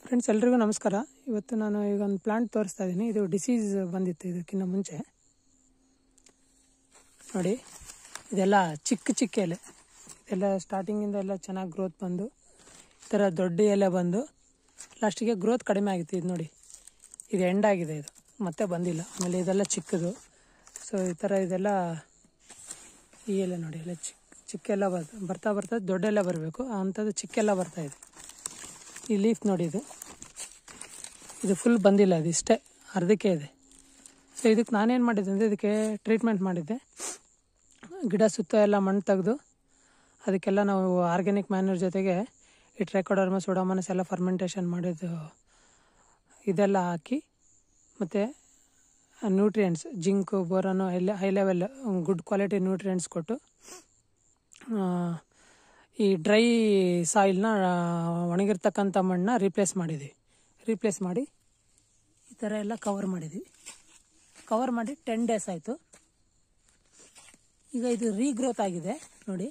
friends ಎಲ್ರಿಗೂ ನಮಸ್ಕಾರ ಇವತ್ತು ನಾನು ಈಗ ಒಂದು ಪ್ಲಾಂಟ್ ತೋರಿಸ್ತಾ ಇದ್ದೀನಿ ಇದು ಡಿಸೀಸ್ ಬಂದಿತ್ತು ಇದಕ್ಕಿಂತ ಮುಂಚೆ ನೋಡಿ ಇದೆಲ್ಲ ಚಿಕ್ಕ ಚಿಕ್ಕ ಎಲೆ ಇದೆಲ್ಲ ಸ್ಟಾರ್ಟಿಂಗಿಂದ ಎಲ್ಲ ಚೆನ್ನಾಗಿ ಗ್ರೋತ್ ಬಂದು ಈ ಥರ ದೊಡ್ಡ ಎಲೆ ಬಂದು ಲಾಸ್ಟಿಗೆ ಗ್ರೋತ್ ಕಡಿಮೆ ಆಗಿತ್ತು ಇದು ನೋಡಿ ಇದು ಎಂಡ್ ಆಗಿದೆ ಇದು ಮತ್ತೆ ಬಂದಿಲ್ಲ ಆಮೇಲೆ ಇದೆಲ್ಲ ಚಿಕ್ಕದು ಸೊ ಈ ಥರ ಇದೆಲ್ಲ ಈ ಎಲೆ ನೋಡಿ ಎಲ್ಲ ಚಿಕ್ಕ ಚಿಕ್ಕೆಲ್ಲ ಬರ್ತಾ ಬರ್ತಾ ಬರ್ತಾ ದೊಡ್ಡ ಎಲೆ ಬರಬೇಕು ಅಂಥದ್ದು ಚಿಕ್ಕೆಲ್ಲ ಬರ್ತಾ ಇದೆ ಈ ಲೀಫ್ ನೋಡಿ ಇದು ಇದು ಫುಲ್ ಬಂದಿಲ್ಲ ಅದು ಇಷ್ಟೇ ಅರ್ಧಕ್ಕೆ ಇದೆ ಸೊ ಇದಕ್ಕೆ ನಾನೇನು ಮಾಡಿದ್ದೆ ಅಂದರೆ ಇದಕ್ಕೆ ಟ್ರೀಟ್ಮೆಂಟ್ ಮಾಡಿದ್ದೆ ಗಿಡ ಸುತ್ತ ಎಲ್ಲ ಮಣ್ಣು ತೆಗೆದು ಅದಕ್ಕೆಲ್ಲ ನಾವು ಆರ್ಗ್ಯಾನಿಕ್ ಮ್ಯಾನ್ಯೂರ್ ಜೊತೆಗೆ ಈ ಟ್ರೈಕೋಡರ್ಮ ಸೋಡಾಮನಸ್ ಎಲ್ಲ ಫರ್ಮೆಂಟೇಷನ್ ಮಾಡಿದ್ದು ಇದೆಲ್ಲ ಹಾಕಿ ಮತ್ತು ನ್ಯೂಟ್ರಿಯೆಂಟ್ಸ್ ಜಿಂಕು ಬೋರನು ಎಲ್ಲ high level good quality nutrients ಕೊಟ್ಟು ಆ, ಈ ಡ್ರೈ ಸಾಯಿಲ್ನ ಒಣಗಿರ್ತಕ್ಕಂಥ ಮಣ್ಣನ್ನ ರೀಪ್ಲೇಸ್ ಮಾಡಿದ್ವಿ ರೀಪ್ಲೇಸ್ ಮಾಡಿ ಈ ಥರ ಎಲ್ಲ ಕವರ್ ಮಾಡಿದ್ವಿ ಕವರ್ ಮಾಡಿ ಟೆನ್ ಡೇಸ್ ಆಯಿತು ಈಗ ಇದು ರೀಗ್ರೋತ್ ಆಗಿದೆ ನೋಡಿ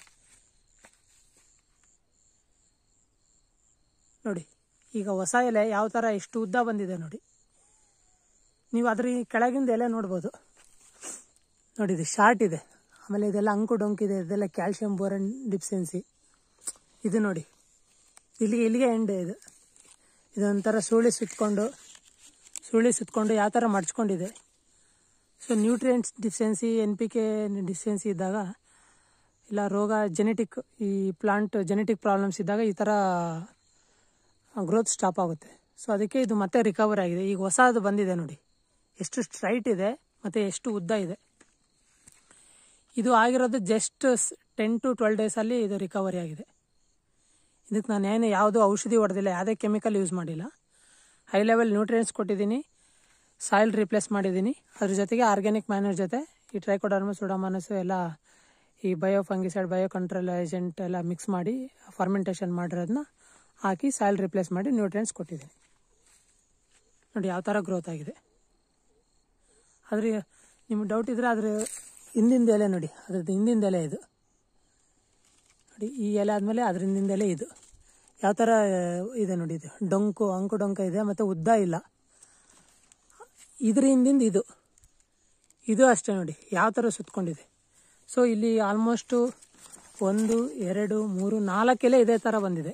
ನೋಡಿ ಈಗ ಹೊಸ ಎಲೆ ಯಾವ ಥರ ಎಷ್ಟು ಉದ್ದ ಬಂದಿದೆ ನೋಡಿ ನೀವು ಅದ್ರ ಈ ಕೆಳಗಿಂದ ಎಲೆ ನೋಡ್ಬೋದು ನೋಡಿ ಇದು ಶಾರ್ಟ್ ಇದೆ ಆಮೇಲೆ ಇದೆಲ್ಲ ಅಂಕು ಡೊಂಕಿದೆ ಇದೆಲ್ಲ ಕ್ಯಾಲ್ಶಿಯಂ ಬೋರನ್ ಡಿಫಿಷಿಯನ್ಸಿ ಇದು ನೋಡಿ ಇಲ್ಲಿಗೆ ಇಲ್ಲಿಗೆ ಎಂಡ್ ಇದು ಇದೊಂಥರ ಸುಳಿ ಸುತ್ಕೊಂಡು ಸುಳಿ ಸುತ್ಕೊಂಡು ಯಾವ ಥರ ಮಡ್ಚ್ಕೊಂಡಿದೆ so nutrients deficiency N P K deficiency ಇದ್ದಾಗ ಇಲ್ಲ ರೋಗ ಜೆನೆಟಿಕ್ ಈ ಪ್ಲಾಂಟ್ ಜೆನೆಟಿಕ್ ಪ್ರಾಬ್ಲಮ್ಸ್ ಇದ್ದಾಗ ಈ ಥರ ಗ್ರೋತ್ ಸ್ಟಾಪ್ ಆಗುತ್ತೆ ಸೊ ಅದಕ್ಕೆ ಇದು ಮತ್ತೆ ರಿಕವರ್ ಆಗಿದೆ ಈಗ ಹೊಸದು ಬಂದಿದೆ ನೋಡಿ ಎಷ್ಟು ಸ್ಟ್ರೈಟ್ ಇದೆ ಮತ್ತು ಎಷ್ಟು ಉದ್ದ ಇದೆ ಇದು ಆಗಿರೋದು ಜಸ್ಟ್ ಟೆನ್ ಟು ಟ್ವೆಲ್ ಡೇಸಲ್ಲಿ ಇದು ರಿಕವರಿ ಆಗಿದೆ ಇದಕ್ಕೆ ನಾನು ಏನು ಯಾವುದೂ ಔಷಧಿ ಹೊಡೆದಿಲ್ಲ ಯಾವುದೇ ಕೆಮಿಕಲ್ ಯೂಸ್ ಮಾಡಿಲ್ಲ ಹೈ ಲೆವೆಲ್ ನ್ಯೂಟ್ರಿಯೆಂಟ್ಸ್ ಕೊಟ್ಟಿದ್ದೀನಿ ಸಾಯಿಲ್ ರಿಪ್ಲೇಸ್ ಮಾಡಿದ್ದೀನಿ ಅದ್ರ ಜೊತೆಗೆ ಆರ್ಗ್ಯಾನಿಕ್ ಮ್ಯಾನರ್ ಜೊತೆ ಈ ಟ್ರೈಕೋಡರ್ಮ ಸುಡಾಮನಸ್ಸು ಎಲ್ಲ ಈ bio fungicide bio control agent ಎಲ್ಲ ಮಿಕ್ಸ್ ಮಾಡಿ ಫರ್ಮೆಂಟೇಷನ್ ಮಾಡಿರೋದನ್ನ ಹಾಕಿ ಸಾಯಿಲ್ ರಿಪ್ಲೇಸ್ ಮಾಡಿ ನ್ಯೂಟ್ರಿಯೆಂಟ್ಸ್ ಕೊಟ್ಟಿದ್ದೀನಿ ನೋಡಿ ಯಾವ ಥರ ಗ್ರೋತ್ ಆಗಿದೆ ಆದರೆ ನಿಮ್ಗೆ ಡೌಟ್ ಇದ್ದರೆ ಅದ್ರ ಹಿಂದಿಂದ ಎಲೆ ನೋಡಿ ಅದ್ರದ್ದು ಹಿಂದಿಂದ ಎಲೆ ಇದು ನೋಡಿ ಈ ಎಲೆ ಆದಮೇಲೆ ಅದ್ರ ಹಿಂದಿಂದ ಎಲೆ ಇದು ಯಾವ ಥರ ಇದೆ ನೋಡಿ ಇದು ಡೊಂಕು ಅಂಕು ಡೊಂಕ ಇದೆ ಮತ್ತು ಉದ್ದ ಇಲ್ಲ ಇದ್ರ ಹಿಂದಿಂದ ಇದು ಇದು ಅಷ್ಟೇ ನೋಡಿ ಯಾವ ಥರ ಸುತ್ಕೊಂಡಿದೆ ಸೊ ಇಲ್ಲಿ ಆಲ್ಮೋಸ್ಟು ಒಂದು ಎರಡು ಮೂರು ನಾಲ್ಕು ಎಲೆ ಇದೇ ಥರ ಬಂದಿದೆ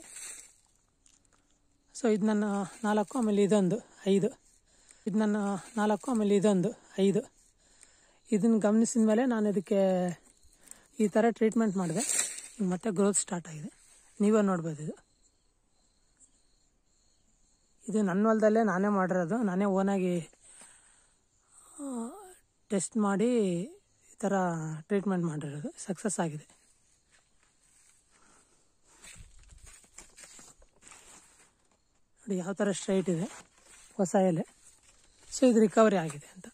ಸೊ ಇದು ನನ್ನ ನಾಲ್ಕು ಆಮೇಲೆ ಇದೊಂದು ಐದು ಇದು ನನ್ನ ನಾಲ್ಕು ಆಮೇಲೆ ಇದೊಂದು ಐದು ಇದನ್ನು ಗಮನಿಸಿದ ಮೇಲೆ ನಾನು ಇದಕ್ಕೆ ಈ ಥರ ಟ್ರೀಟ್ಮೆಂಟ್ ಮಾಡಿದೆ ಈಗ ಮತ್ತೆ ಗ್ರೋತ್ ಸ್ಟಾರ್ಟ್ ಆಗಿದೆ ನೀವೇ ನೋಡ್ಬೋದು ಇದು ಇದು ನನ್ನ ಹೊಲದಲ್ಲೇ ನಾನೇ ಮಾಡಿರೋದು ನಾನೇ ಓನಾಗಿ ಟೆಸ್ಟ್ ಮಾಡಿ ಈ ಥರ ಟ್ರೀಟ್ಮೆಂಟ್ ಮಾಡಿರೋದು ಸಕ್ಸಸ್ ಆಗಿದೆ ನೋಡಿ ಯಾವ ಥರ ಸ್ಟ್ರೈಟ್ ಇದೆ ಹೊಸ ಎಲೆ ಸೊ ಇದು ರಿಕವರಿ ಆಗಿದೆ ಅಂತ